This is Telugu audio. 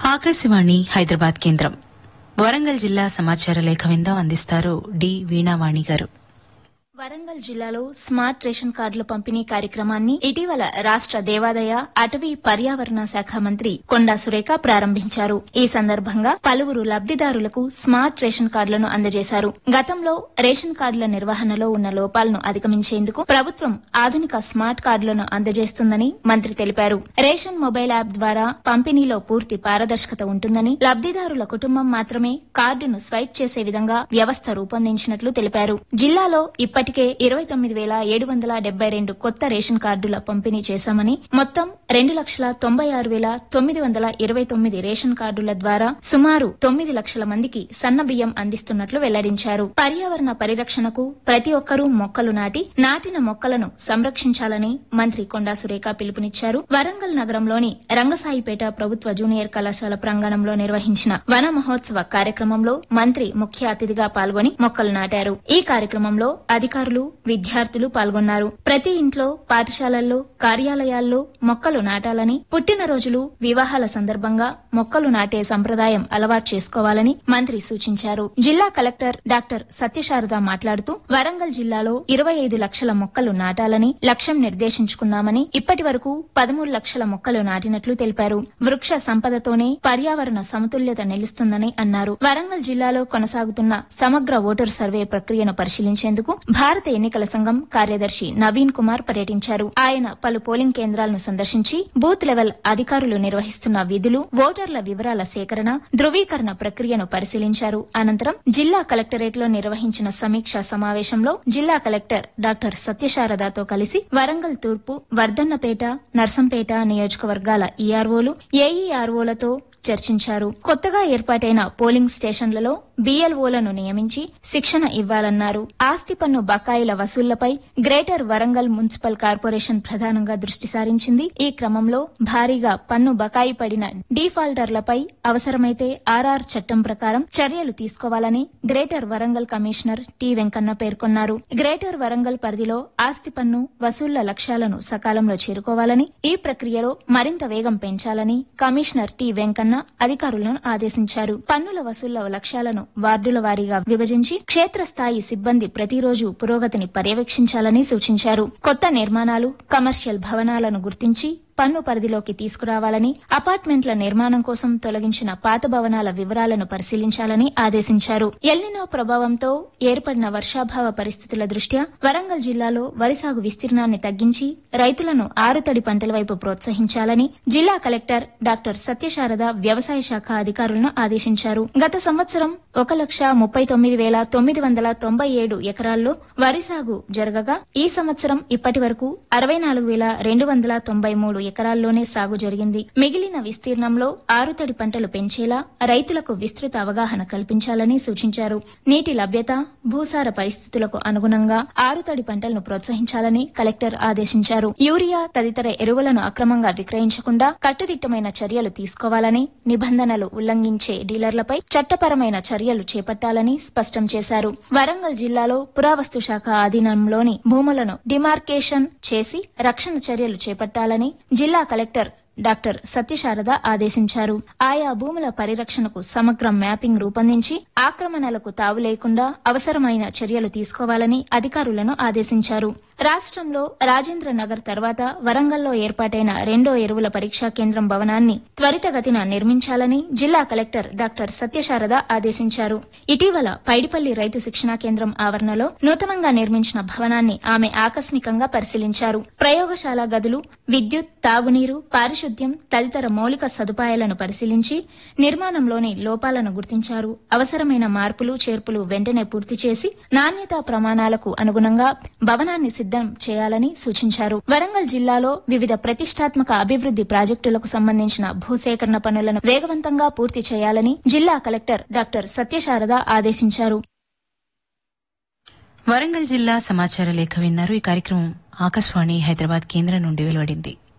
ఆకాశవాణి హైదరాబాద్ కేంద్రం వరంగల్ జిల్లా సమాచార లేఖ విందం అందిస్తారు డి వీణావాణి గారు వరంగల్ జిల్లాలో స్మార్ట్ రేషన్ కార్డుల పంపిణీ కార్యక్రమాన్ని ఇటీవల రాష్ట్ర దేవాదాయ అటవీ పర్యావరణ శాఖ మంత్రి కొండా సురేఖ ప్రారంభించారు ఈ సందర్భంగా పలువురు లబ్దిదారులకు స్మార్ట్ రేషన్ కార్డులను అందజేశారు గతంలో రేషన్ కార్డుల నిర్వహణలో ఉన్న లోపాలను అధిగమించేందుకు ప్రభుత్వం ఆధునిక స్మార్ట్ కార్డులను అందజేస్తుందని మంత్రి తెలిపారు రేషన్ మొబైల్ యాప్ ద్వారా పంపిణీలో పూర్తి పారదర్శకత ఉంటుందని లబ్దిదారుల కుటుంబం మాత్రమే కార్డును స్వైప్ చేసే విధంగా వ్యవస్థ రూపొందించినట్లు తెలిపారు జిల్లాలో ఇప్పటికే ఇరవై తొమ్మిది వేల ఏడు వందల డెబ్బై రెండు కొత్త రేషన్ కార్డుల పంపిణీ చేశామని మొత్తం రెండు లక్షల తొంభై ఆరు వేల తొమ్మిది వందల ఇరవై తొమ్మిది రేషన్ కార్డుల ద్వారా సుమారు తొమ్మిది లక్షల మందికి సన్న బియ్యం అందిస్తున్నట్లు వెల్లడించారు పర్యావరణ పరిరక్షణకు ప్రతి ఒక్కరూ మొక్కలు నాటి నాటిన మొక్కలను సంరక్షించాలని మంత్రి కొండా సురేఖ పిలుపునిచ్చారు వరంగల్ నగరంలోని రంగసాయిపేట ప్రభుత్వ జూనియర్ కళాశాల ప్రాంగణంలో నిర్వహించిన వన మహోత్సవ కార్యక్రమంలో మంత్రి ముఖ్య అతిథిగా పాల్గొని మొక్కలు నాటారు ఈ కార్యక్రమంలో అధికారులు విద్యార్థులు పాల్గొన్నారు ప్రతి ఇంట్లో పాఠశాలల్లో కార్యాలయాల్లో మొక్కలు నాటాలని పుట్టినరోజులు వివాహాల సందర్భంగా మొక్కలు నాటే సంప్రదాయం అలవాటు చేసుకోవాలని మంత్రి సూచించారు జిల్లా కలెక్టర్ డాక్టర్ సత్యశారద మాట్లాడుతూ వరంగల్ జిల్లాలో ఇరవై ఐదు లక్షల మొక్కలు నాటాలని లక్ష్యం నిర్దేశించుకున్నామని ఇప్పటి వరకు పదమూడు లక్షల మొక్కలు నాటినట్లు తెలిపారు వృక్ష సంపదతోనే పర్యావరణ సమతుల్యత నిలుస్తుందని అన్నారు వరంగల్ జిల్లాలో కొనసాగుతున్న సమగ్ర ఓటర్ సర్వే ప్రక్రియను పరిశీలించేందుకు భారత ఎన్నికల సంఘం కార్యదర్శి నవీన్ కుమార్ పర్యటించారు ఆయన పలు పోలింగ్ కేంద్రాలను సందర్శించి బూత్ లెవెల్ అధికారులు నిర్వహిస్తున్న విధులు ఓటర్ల వివరాల సేకరణ ధృవీకరణ ప్రక్రియను పరిశీలించారు అనంతరం జిల్లా కలెక్టరేట్ లో నిర్వహించిన సమీక్షా సమావేశంలో జిల్లా కలెక్టర్ డాక్టర్ సత్యశారదతో కలిసి వరంగల్ తూర్పు వర్ధన్నపేట నర్సంపేట నియోజకవర్గాల ఈఆర్ఓలు ఏఈఆర్ఓలతో చర్చించారు కొత్తగా ఏర్పాటైన పోలింగ్ స్టేషన్లలో బీఎల్ఓలను నియమించి శిక్షణ ఇవ్వాలన్నారు ఆస్తి పన్ను బకాయిల వసూళ్లపై గ్రేటర్ వరంగల్ మున్సిపల్ కార్పొరేషన్ ప్రధానంగా దృష్టి సారించింది ఈ క్రమంలో భారీగా పన్ను బకాయి పడిన డీఫాల్టర్లపై అవసరమైతే ఆర్ఆర్ చట్టం ప్రకారం చర్యలు తీసుకోవాలని greater Warangal commissioner T Venkanna పేర్కొన్నారు గ్రేటర్ వరంగల్ పరిధిలో ఆస్తి పన్ను వసూళ్ల లక్ష్యాలను సకాలంలో చేరుకోవాలని ఈ ప్రక్రియలో మరింత వేగం పెంచాలని కమిషనర్ టి వెంకన్న అధికారులను ఆదేశించారు పన్నుల వసూళ్ల లక్ష్యాలను వార్డుల వారీగా విభజించి క్షేత్రస్థాయి సిబ్బంది ప్రతిరోజు పురోగతిని పర్యవేక్షించాలని సూచించారు కొత్త నిర్మాణాలు కమర్షియల్ భవనాలను గుర్తించి పన్ను పరిధిలోకి తీసుకురావాలని అపార్ట్మెంట్ల నిర్మాణం కోసం తొలగించిన పాత భవనాల వివరాలను పరిశీలించాలని ఆదేశించారు ఎల్నినో ప్రభావంతో ఏర్పడిన వర్షాభావ పరిస్థితుల దృష్ట్యా వరంగల్ జిల్లాలో వరి సాగు విస్తీర్ణాన్ని తగ్గించి రైతులను ఆరుతడి పంటల వైపు ప్రోత్సహించాలని జిల్లా కలెక్టర్ డాక్టర్ సత్యశారద వ్యవసాయ శాఖ అధికారులను ఆదేశించారు గత సంవత్సరం ఒక లక్ష ముప్పై తొమ్మిది వేల తొమ్మిది వందల తొంభై ఏడు ఎకరాల్లో వరి సాగు జరగగా ఈ సంవత్సరం ఇప్పటి వరకు అరవై నాలుగు వేల రెండు వందల తొంభై మూడు ఎకరాల్లోనే సాగు జరిగింది మిగిలిన విస్తీర్ణంలో ఆరుతడి పంటలు పెంచేలా రైతులకు విస్తృత అవగాహన కల్పించాలని సూచించారు నీటి లభ్యత భూసార పరిస్థితులకు అనుగుణంగా ఆరుతడి పంటలను ప్రోత్సహించాలని కలెక్టర్ ఆదేశించారు యూరియా తదితర ఎరువులను అక్రమంగా విక్రయించకుండా కట్టుదిట్టమైన చర్యలు తీసుకోవాలని నిబంధనలు ఉల్లంఘించే డీలర్లపై చట్టపరమైన చర్యలు చేపట్టాలని స్పష్టం చేశారు వరంగల్ జిల్లాలో పురావస్తు శాఖ ఆధీనంలోని భూములను డిమార్కేషన్ చేసి రక్షణ చర్యలు చేపట్టాలని జిల్లా కలెక్టర్ డాక్టర్ సత్యశారద ఆదేశించారు ఆయా భూముల పరిరక్షణకు సమగ్ర మ్యాపింగ్ రూపొందించి ఆక్రమణలకు తావు లేకుండా అవసరమైన చర్యలు తీసుకోవాలని అధికారులను ఆదేశించారు రాష్ట్రంలో రాజేంద్ర నగర్ తర్వాత వరంగల్లో ఏర్పాటైన రెండో ఎరువుల పరీక్షా కేంద్రం భవనాన్ని త్వరితగతిన నిర్మించాలని జిల్లా కలెక్టర్ డాక్టర్ సత్యశారద ఆదేశించారు ఇటీవల పైడిపల్లి రైతు శిక్షణా కేంద్రం ఆవరణలో నూతనంగా నిర్మించిన భవనాన్ని ఆమె ఆకస్మికంగా పరిశీలించారు ప్రయోగశాల గదులు విద్యుత్ తాగునీరు పారిశుద్ధ్యం తదితర మౌలిక సదుపాయాలను పరిశీలించి నిర్మాణంలోని లోపాలను గుర్తించారు అవసరమైన మార్పులు చేర్పులు వెంటనే పూర్తి చేసి నాణ్యతా ప్రమాణాలకు అనుగుణంగా భవనాన్ని సిద్దం చేయాలని సూచించారు వరంగల్ జిల్లాలో వివిధ ప్రతిష్టాత్మక అభివృద్ది ప్రాజెక్టులకు సంబంధించిన భూసేకరణ పనులను వేగవంతంగా పూర్తి చేయాలని జిల్లా కలెక్టర్ డాక్టర్ సత్యశారద ఆదేశించారు వరంగల్ జిల్లా సమాచార లేఖ విన్నారు ఈ కార్యక్రమం ఆకాశవాణి హైదరాబాద్ కేంద్రం నుండి వెలువడింది